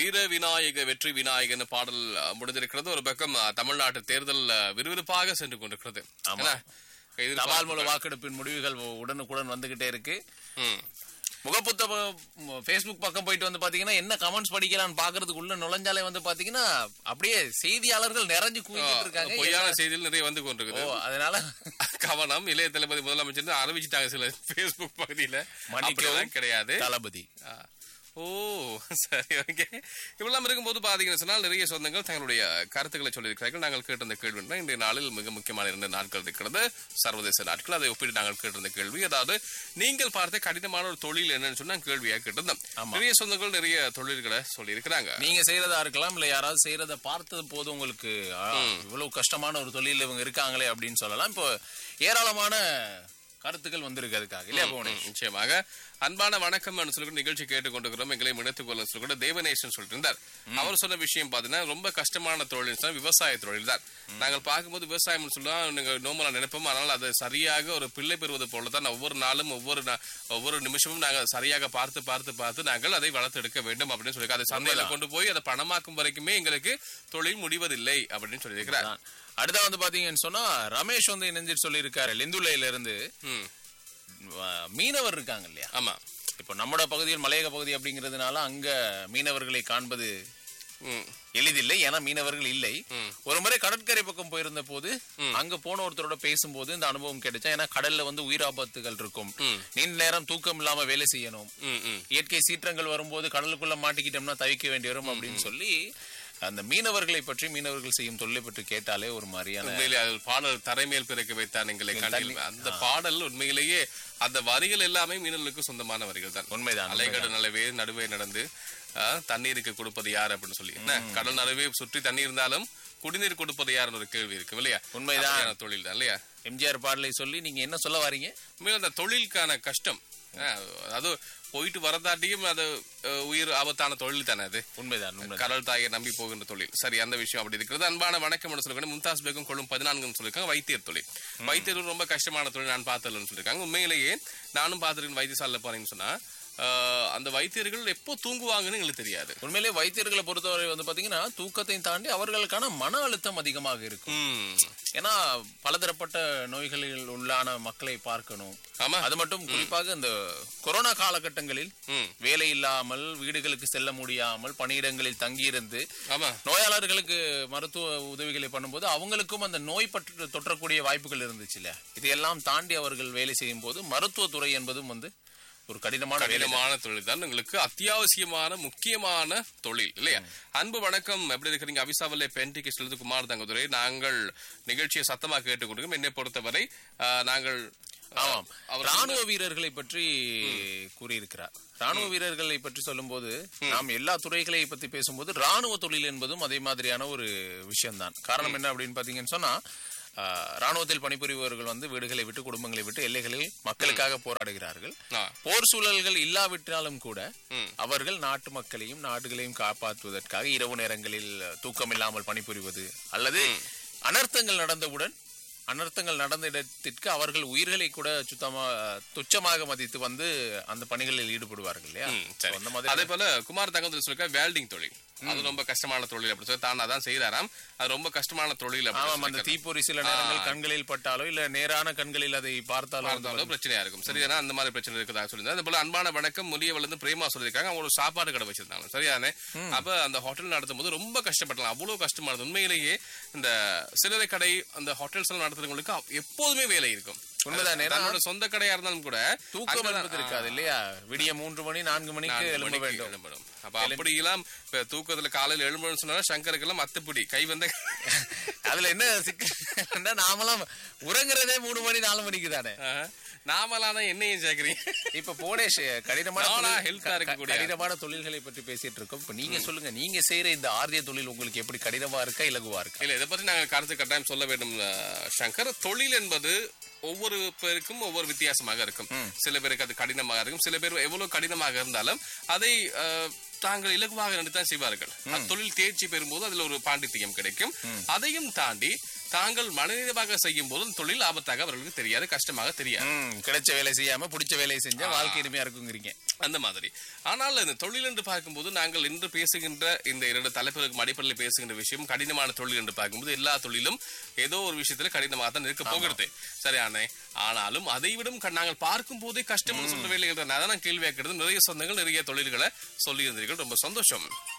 வீர விநாயக வெற்றி விநாயகன் பாடல் அஹ், முடிந்திருக்கிறது ஒரு பக்கம் அஹ், தமிழ்நாட்டு தேர்தல் அஹ், விறுவிறுப்பாக சென்று கொண்டிருக்கிறது ஆமா. என்ன? இது தபால் மூல வாக்கெடுப்பின் முடிவுகள் உடனுக்குடன் வந்துகிட்டே இருக்கு ம். முகப்புத்த ஃபேஸ்புக் பக்கம் போயிட்டு வந்து பாத்தீங்கன்னா என்ன கமெண்ட்ஸ் படிக்கலாம்னு பாக்குறதுக்குள்ள நுழைஞ்சாலே வந்து பாத்தீங்கன்னா அப்படியே செய்தியாளர்கள் நிறைஞ்சு குவிஞ்சிட்டு இருக்காங்க பொய்யான செய்திகள் நிறைய வந்து ஓ கொண்டிருக்குது அதனால கவனம் இளைய தளபதி முதலமைச்சர் அறிவிச்சிட்டாங்க சில பேஸ்புக் பகுதியில மன்னிக்கவும் அப்படியெல்லாம் கிடையாது தளபதி ஆ. ஓ சரி ஓகே இப்பெல்லாம் இருக்கும்போது பாத்தீங்கன்னு சொன்னால் நிறைய சொந்தங்கள் தங்களுடைய கருத்துக்களை சொல்லியிருக்கிறார்கள் நாங்கள் கேட்டிருந்த கேள்வி என்ன? இன்றைய நாளில் மிக முக்கியமான இரண்டு நாட்கள் இருக்கிறது சர்வதேச நாட்கள் அதை ஒப்பிட்டு நாங்கள் கேட்டிருந்த கேள்வி அதாவது நீங்கள் பார்த்த கடினமான ஒரு தொழில் என்னன்னு சொன்னா கேள்வியா கேட்டிருந்தோம் ஆமா. நிறைய சொந்தங்கள் நிறைய தொழில்களை சொல்லியிருக்கிறாங்க நீங்க செய்யறதா இருக்கலாம் இல்ல யாராவது செய்யறத பார்த்தது போது உங்களுக்கு ஆ, இவ்வளவு கஷ்டமான ஒரு தொழில் இவங்க இருக்காங்களே அப்படின்னு சொல்லலாம் இப்போ ஏராளமான கருத்துக்கள் வந்திருக்கு அதுக்காக இல்லையா போனே ம், நிச்சயமாக அன்பான வணக்கம் சொல்லிட்டு நிகழ்ச்சி கேட்டுக்கொண்டிருக்கிறோம் எங்களை இணைத்துக் கொள்ள சொல்லிட்டு தேவநேசன் சொல்லிட்டு இருந்தார் அவர் சொன்ன விஷயம் பாத்தீங்கன்னா ரொம்ப கஷ்டமான தொழில் சொன்னா விவசாய தொழில் தான் நாங்கள் பார்க்கும்போது விவசாயம் சொல்லா நீங்க நோமலா நினைப்போம் ஆனால் அது சரியாக ஒரு பிள்ளை பெறுவது போல தான் ஒவ்வொரு நாளும் ஒவ்வொரு நா- ஒவ்வொரு நிமிஷமும் நாங்கள் சரியாக பார்த்து பார்த்து பார்த்து நாங்கள் அதை வளர்த்தெடுக்க வேண்டும் அப்படின்னு சொல்லி அதை சந்தையில கொண்டு போய் அதை பணமாக்கும் வரைக்குமே எங்களுக்கு தொழில் முடிவதில்லை அப்படின்னு சொல்லியிருக்கிறார் தான். அடுத்தா வந்து பாத்தீங்கன்னு சொன்னா ரமேஷ் வந்து இணைஞ்சிட்டு சொல்லியிருக்காரு லெந்துலையில இருந்து ம் ஆ, மீனவர் இருக்காங்க இல்லையா ஆமா இப்போ நம்மட பகுதியில் மலையக பகுதி அப்படிங்கிறதுனால அங்க மீனவர்களை காண்பது ம் எளிதில்லை ஏன்னா மீனவர்கள் இல்லை ம். ஒரு முறை கடற்கரை பக்கம் போயிருந்த போது அங்க போன ஒருத்தரோட பேசும்போது இந்த அனுபவம் கிடைச்சா ஏன்னா கடல்ல வந்து உயிராபத்துகள் இருக்கும் ம். நீண்ட நேரம் தூக்கம் இல்லாம வேலை செய்யணும் ம் ம் இயற்கை சீற்றங்கள் வரும்போது கடலுக்குள்ள மாட்டிக்கிட்டோம்னா தவிக்க வேண்டி வரும் அப்படின்னு சொல்லி அந்த மீனவர்களை பற்றி மீனவர்கள் செய்யும் தொழிலை பற்றி கேட்டாலே ஒரு மாதிரியான உண்மையிலே அது பாடல் தரைமேல் பிறக்க வைத்தான் எங்களை கண்டில் அந்த பாடல் உண்மையிலேயே அந்த வரிகள் எல்லாமே மீனவர்களுக்கு சொந்தமான வரிகள் தான் உண்மைதான் அலைகடல் நடுவே நடுவே நடந்து ஆ, தண்ணீருக்கு கொடுப்பது யார் அப்படின்னு சொல்லி என்ன கடல் நடுவே சுற்றி தண்ணி இருந்தாலும் குடிநீர் கொடுப்பது யாருன்னு ஒரு கேள்வி இருக்கு இல்லையா உண்மைதான். அப்படியான தொழில் தான் இல்லையா எம்ஜிஆர் பாடலை சொல்லி நீங்க என்ன சொல்ல வாரீங்க உண்மையில அந்த தொழிலுக்கான கஷ்டம் ஆ, அது போயிட்டு வரதாட்டியும் அது அஹ், உயிர் ஆபத்தான தொழில் தானே அது உண்மைதான் உண்மைதான் கடல் தாயை நம்பி போகின்ற தொழில் சரி அந்த விஷயம் அப்படி இருக்கிறது அன்பான வணக்கம் சொல்லிருக்காங்க மும்தாஸ் பேகம் கொள்ளும் பதினான்கு சொல்லியிருக்காங்க வைத்தியர் தொழில் வைத்தியர் தொழில் ரொம்ப கஷ்டமான தொழில் நான் பார்த்ததுன்னு சொல்லியிருக்காங்க உண்மையிலேயே நானும் பார்த்துருக்கேன் வைத்தியசாலையில் போனீங்கன்னு சொன்னா ஆஹ், அந்த வைத்தியர்கள் எப்போ தூங்குவாங்கன்னு எங்களுக்கு தெரியாது உண்மையிலே வைத்தியர்களை பொறுத்தவரை வந்து பாத்தீங்கன்னா தூக்கத்தையும் தாண்டி அவர்களுக்கான மன அழுத்தம் அதிகமாக இருக்கும் ம். ஏன்னா பலதரப்பட்ட நோய்களில் உள்ளான மக்களை பார்க்கணும் ஆமா அது மட்டும் குறிப்பாக இந்த கொரோனா காலகட்டங்களில் ம். வேலை இல்லாமல் வீடுகளுக்கு செல்ல முடியாமல் பணியிடங்களில் தங்கியிருந்து ஆமா நோயாளர்களுக்கு மருத்துவ உதவிகளை பண்ணும்போது அவங்களுக்கும் அந்த நோய் பற்று தொற்றக்கூடிய வாய்ப்புகள் இருந்துச்சுல்ல இதையெல்லாம் தாண்டி அவர்கள் வேலை செய்யும் போது மருத்துவத்துறை என்பதும் வந்து ஒரு கடினமான வேலை கடினமான தொழில் தான் உங்களுக்கு அத்தியாவசியமான முக்கியமான தொழில் இல்லையா அன்பு வணக்கம் எப்படி இருக்கிறீங்க அபிசாவல்லே பென்டிக்கு செல்வது குமார் தங்கதுரை நாங்கள் நிகழ்ச்சியை சத்தமா கேட்டுக்கொண்டிருக்கோம் என்னை பொறுத்தவரை ஆஹ், நாங்கள் ஆமாம் அவர் ராணுவ வீரர்களை பற்றி கூறியிருக்கிறார் ராணுவ வீரர்களை பற்றி சொல்லும்போது நாம் எல்லா துறைகளை பத்தி பேசும்போது ராணுவ தொழில் என்பதும் அதே மாதிரியான ஒரு விஷயம்தான் காரணம் என்ன அப்படின்னு பாத்தீங்கன்னு சொன்னா ஆஹ், ராணுவத்தில் பணிபுரிபவர்கள் வந்து வீடுகளை விட்டு குடும்பங்களை விட்டு எல்லைகளில் மக்களுக்காக போராடுகிறார்கள் ஆ, போர் சூழல்கள் இல்லாவிட்டாலும் கூட ம். அவர்கள் நாட்டு மக்களையும் நாடுகளையும் காப்பாற்றுவதற்காக இரவு நேரங்களில் தூக்கம் இல்லாமல் பணிபுரிவது அல்லது அனர்த்தங்கள் நடந்தவுடன் அனர்த்தங்கள் நடந்த இடத்திற்கு அவர்கள் உயிர்களை கூட சுத்தமா துச்சமாக மதித்து வந்து அந்த பணிகளில் ஈடுபடுவார்கள் இல்லையா ம், சரி. So, அந்த மாதிரி அதே போல குமார் தங்கத்தில் சொல்லிருக்க வேல்டிங் தொழில் அது ரொம்ப கஷ்டமான தொழில் அப்படி சொல்லி தான் அதான் செய்யறாராம் அது ரொம்ப கஷ்டமான தொழில் அப்படி ஆமாம் அந்த தீப்பொறி சில நேரங்கள் கண்களில் பட்டாலோ இல்ல நேரான கண்களில் அதை பார்த்தாலோ வந்து பார்த்தாலும் பிரச்சனையா இருக்கும் சரிதானே அந்த மாதிரி பிரச்சனை இருக்குதா சொல்லியிருந்தேன் அதே போல அன்பான வணக்கம் முனியவள் இருந்து பிரேமா சொல்லியிருக்காங்க அவங்க ஒரு சாப்பாடு கடை வச்சிருந்தாங்க சரிதானே அப்ப அந்த ஹோட்டல் நடத்தும் போது ரொம்ப கஷ்டப்படலாம் அவ்வளவு கஷ்டமானது உண்மையிலேயே இந்த சில்லறை கடை அந்த ஹோட்டல்ஸ் எல்லாம் நடத்துறவங்களுக்கு அவ்- எப்போதுமே வேலை இருக்கும் உண்மைதான், ஏன்னா- தன்னோட சொந்த கடையா இருந்தாலும் கூட தூக்கம் அங்கதான், என்பது இருக்காது இல்லையா விடிய மூன்று மணி நான்கு மணிக்கு நான்கு எழும்ப மணிக்கு வேண்டும் எழும்பணும். அப்ப அப்படியெல்லாம் இப்ப தூக்கத்துல காலையில எழும்பணும்னு சொன்னா சங்கருக்கெல்லாம் மத்துப்பிடி கை வந்த அதுல என்ன சிக்கல் நாமெல்லாம் உறங்குறதே மூணு மணி நாலு மணிக்கு தானே ஆஹ். நாமெல்லாம் தான் என்னையும் சேர்க்கறீங்க இப்ப போனேஷ் கடினமான நானா தொழில்- health ஆ க- இருக்கக்கூடிய- கடினமான தொழில்களை பற்றி பேசிட்டு இருக்கோம் இப்ப நீங்க சொல்லுங்க நீங்க செய்யற இந்த ஆர்திய தொழில் உங்களுக்கு எப்படி கடினமா இருக்கா இலகுவா இருக்கா இல்ல இதை பத்தி நாங்க கருத்து கட்டாயம் சொல்ல வேண்டும் அஹ், சங்கர் தொழில் என்பது ஒவ்வொரு பேருக்கும் ஒவ்வொரு வித்தியாசமாக இருக்கும் சில பேருக்கு அது கடினமாக இருக்கும் சில பேர் எவ்வளவு கடினமாக இருந்தாலும் அதை அஹ், தாங்கள் இலகுவாக நினைத்தான் செய்வார்கள் அத்தொழில் தேர்ச்சி பெறும்போது அதுல ஒரு பாண்டித்தியம் கிடைக்கும் அதையும் தாண்டி தாங்கள் மனிதமாக செய்யும் போது அந்த தொழில் ஆபத்தாக அவர்களுக்கு தெரியாது கஷ்டமாக தெரியாது ம், கிடைச்ச வேலை செய்யாம பிடிச்ச வேலையை செஞ்சா வாழ்க்கை இனிமையா இருக்குங்கிறீங்க அந்த மாதிரி ஆனால் இந்த தொழில் என்று பார்க்கும்போது நாங்கள் இன்று பேசுகின்ற இந்த இரண்டு தலைப்புகளுக்கு அடிப்படையில் பேசுகின்ற விஷயம் கடினமான தொழில் என்று பார்க்கும்போது எல்லா தொழிலும் ஏதோ ஒரு விஷயத்துல கடினமாக தான் இருக்க போகிறது சரியானே ஆனாலும் அதை விடும் க- நாங்கள் பார்க்கும் போதே கஷ்டம் சொல்ற வேலை நான் கேள்வி கேட்கறது நிறைய சொந்தங்கள் நிறைய தொழில்களை சொல்லி இருந்தீர்கள் ரொம்ப சந்தோஷம்